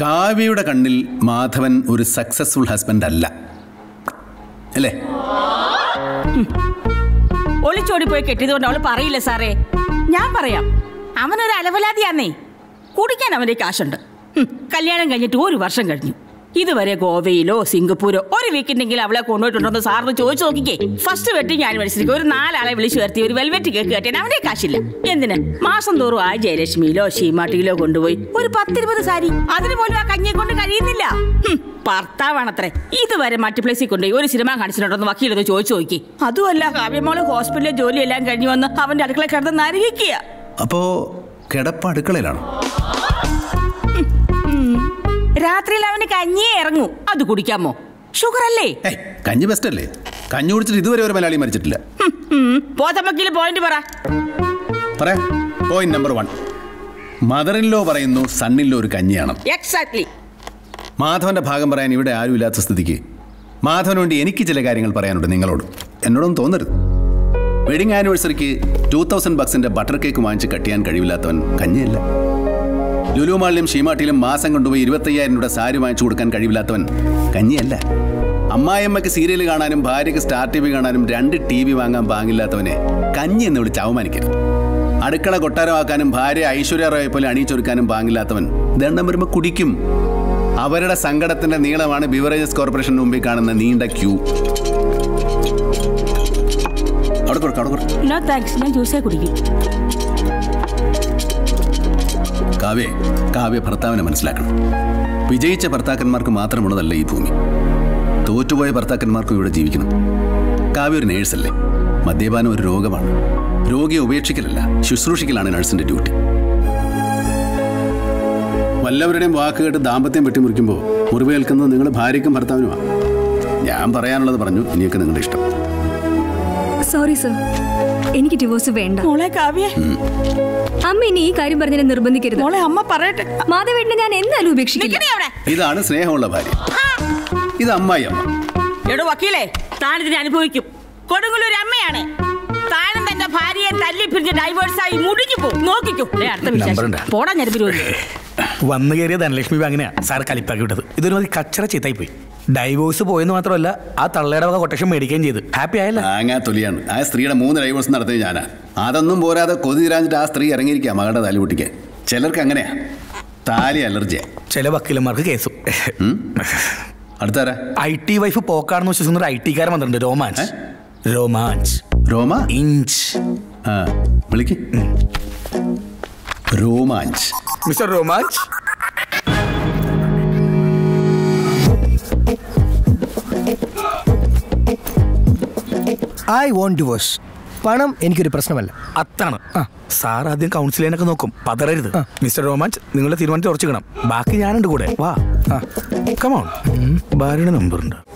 കാവ്യയുടെ കണ്ണിൽ മാധവൻ ഒരു സക്സസ്ഫുൾ ഹസ്ബൻഡ് അല്ല അല്ലേ ഒളിച്ചോടി പോയി കെട്ടിയതുകൊണ്ട് അവള് പറയില്ല സാറേ ഞാൻ പറയാം അവനൊരു അലവലാതിയാന്നേ കുടിക്കാൻ അവന്റെ കാശുണ്ട് ഹും, കല്യാണം കഴിഞ്ഞിട്ട് ഒരു വർഷം കഴിഞ്ഞു ഇതുവരെ ഗോവയിലോ സിംഗപ്പൂരോ ഒരു വീക്കെൻഡെങ്കിലും അവളെ കൊണ്ടുപോയിട്ടുണ്ടോന്ന് സാറിന് ചോദിച്ചു നോക്കിക്കേ ഫസ്റ്റ് വെഡിങ് ആനിവേഴ്സറിക്ക് ഒരു നാലാളെ വിളിച്ചു വരുത്തി ഒരു വെൽവെറ്റ് കേക്ക് കെട്ടാൻ അവന്റെ കാശില്ല എന്തിന് മാസം തോറും ആ ജയലക്ഷ്മിയിലോ ഷീമാട്ടിയിലോ കൊണ്ടുപോയി ഒരു പത്തിരുപത് സാരി അതിന് പോലും ആ കഞ്ഞിയെ കൊണ്ട് കഴിയുന്നില്ല ഹും, ഭർത്താവാണത്രേ ഇതുവരെ മറ്റു പ്ലേസിൽ കൊണ്ടുപോയി ഒരു സിനിമ കാണിച്ചിട്ടുണ്ടോന്ന് വക്കീലത് ചോദിച്ചു നോക്കി അതുമല്ല കാവ്യമോള് ഹോസ്പിറ്റലിലെ ജോലിയെല്ലാം കഴിഞ്ഞു വന്ന് അവന്റെ അടുക്കള കിടന്ന് നരകിക്കുക അപ്പോ കിടപ്പ് അടുക്കളയിലാണ് രാത്രിയിൽ അവന് കഞ്ഞിയേ ഇറങ്ങൂ അത് കുടിക്കാമോ ഷുഗർ അല്ലേ ഏയ് കഞ്ഞി ബെസ്റ്റ് അല്ലേ കഞ്ഞി കുടിച്ചിട്ട് ഇതുവരെ ഒരു മലയാളി മരിച്ചിട്ടില്ല പോത്തമ്മക്കിൽ പോയിന്റ് പറ പറയാം point number one mother in law പറയുന്നു സണ്ണിലോ ഒരു കഞ്ഞിയാണ് എക്സാക്ട്ലി മാധവന്റെ ഭാഗം പറയാൻ ഇവിടെ ആരും ഇല്ലാത്ത സ്ഥിതിക്ക് മാധവന് വേണ്ടി എനിക്ക് ചില കാര്യങ്ങൾ പറയാനുണ്ട് നിങ്ങളോട് എന്നോടൊന്നും തോന്നരുത് വെഡിങ് ആനിവേഴ്സറിക്ക് ടൂ തൗസൻഡ് ബക്സിന്റെ ബട്ടർ കേക്ക് വാങ്ങിച്ച് കട്ട് ചെയ്യാൻ കഴിവില്ലാത്തവൻ കഞ്ഞിയല്ല ലുലു മാളിലും ഷീമാട്ടിലും മാസം കൊണ്ടുപോയി ഇരുപത്തയ്യായിരം രൂപ സാരി വാങ്ങിച്ചു കൊടുക്കാൻ കഴിവില്ലാത്തവൻ കഞ്ഞിയല്ല അമ്മായിയമ്മയ്ക്ക് സീരിയൽ കാണാനും ഭാര്യയ്ക്ക് സ്റ്റാർ ടി വി കാണാനും രണ്ട് ടി വി വാങ്ങാൻ പാങ്ങില്ലാത്തവനെ കഞ്ഞി എന്ന് വിളിച്ച് അവമാനിക്കരുത് അടുക്കള കൊട്ടാരമാക്കാനും ഭാര്യ ഐശ്വര്യ റോയെ പോലെ അണിയിച്ചൊരുക്കാനും പാങ്ങില്ലാത്തവൻ ദണ്ഡം വരുമ്പോൾ കുടിക്കും അവരുടെ സങ്കടത്തിന്റെ നീളമാണ് ബിവറേജസ് കോർപ്പറേഷന് മുമ്പിൽ കാണുന്ന നീണ്ട ക്യൂ അവിടെ കൊടുക്ക അവിടെ കൊടുക്ക നോ താങ്ക്സ് ഞാൻ ജ്യൂസേ കുടിക്കും കാവ്യ കാവ്യ ഭർത്താവിനെ മനസ്സിലാക്കണം വിജയിച്ച ഭർത്താക്കന്മാർക്ക് മാത്രമുള്ളതല്ല ഈ ഭൂമി തോറ്റുപോയ ഭർത്താക്കന്മാർക്കും ഇവിടെ ജീവിക്കണം കാവ്യ ഒരു നേഴ്സല്ലേ മദ്യപാനം ഒരു രോഗമാണ് രോഗിയെ ഉപേക്ഷിക്കലല്ല ശുശ്രൂഷിക്കലാണ് നഴ്സിന്റെ ഡ്യൂട്ടി വല്ലവരുടെയും വാക്ക് കേട്ട് ദാമ്പത്യം വെട്ടിമുറിക്കുമ്പോൾ മുറിവേൽക്കുന്നത് നിങ്ങൾ ഭാര്യയ്ക്കും ഭർത്താവിനുമാണ് ഞാൻ പറയാനുള്ളത് പറഞ്ഞു ഇനിയൊക്കെ നിങ്ങളുടെ ഇഷ്ടം സോറി സർ എനിക്ക് ഡിവോഴ്സ് വേണ്ട മോളെ കാവ്യ അമ്മ ഇനി ഈ കാര്യം പറഞ്ഞതിനെ നിർബന്ധിക്കരുത് മോളെ അമ്മ പറയട്ടെ മാധവേട്ടനെ ഞാൻ എന്തായാലും ഉപേക്ഷിക്കില്ല നിക്കണേ അവിടെ ഇതാണ് സ്നേഹമുള്ള ഭാര്യ ഇത് അമ്മായി അമ്മ എടോ വക്കീലേ താനിതിനെ അനുഭവിക്കും കൊടുങ്ങല്ലൂർ അമ്മയാണ് താനും തന്റെ ഭാര്യയെ തല്ലി പിരിഞ്ഞ് ഡൈവേഴ്സായി മുടിഞ്ഞു പോകും നോക്കിക്കോ ദേ അടുത്ത വിശേഷം നമ്പറുണ്ട്. പോടാ ഞരപ്പിരുവല്ലോ വന്നു കയറിയ ധനലക്ഷ്മി ബാങ്കിനെയാ സാർ കലിപ്പാക്കി വിട്ടത് ഇതൊരു മതി കച്ചറ ചീത്തായി പോയി ഡൈവോഴ്സ് പോയെന്ന് മാത്രമല്ല ആ തള്ളയുടെ വക കൊട്ടേഷൻ മേടിക്കുകയും ചെയ്തു ഹാപ്പി ആയല്ല ആങ്ങാ തൊലിയാണ് ആ സ്ത്രീയുടെ മൂന്ന് ഡൈവേഴ്സ് നടത്തിയത് ഞാനാ അതൊന്നും പോരാതെ കൊതി തീരാഞ്ഞിട്ട് ആ സ്ത്രീ ഇറങ്ങിയിരിക്കുക മകളുടെ താലി പൊട്ടിക്കാൻ ചിലർക്ക് അങ്ങനെയാ താലി അലർജിയാ ചില വക്കീലന്മാർക്ക് കേസും ഉം? അടുത്താരാ ഐ ടി വൈഫ് പോക്കാണെന്ന് വിശ്വസിക്കുന്ന ഒരു ഐ ടിക്കാരൻ വന്നിട്ടുണ്ട് രോമാഞ്ച് രോമാഞ്ച് രോമ ഇഞ്ച് ആ വിളിക്ക് Romanch mister Romanch I want divorce പണം എനിക്കൊരു പ്രശ്നമല്ല അത്താണ് സാർ ആദ്യം കൗൺസിലിനൊക്കെ നോക്കും പതറരുത് മിസ്റ്റർ രോമാഞ്ച് നിങ്ങളുടെ തീരുമാനത്തിൽ ഉറച്ചിക്കണം ബാക്കി ഞാനുണ്ട് കൂടെ വാ കമോൺ ഭാര്യയുടെ നമ്പർ ഉണ്ട്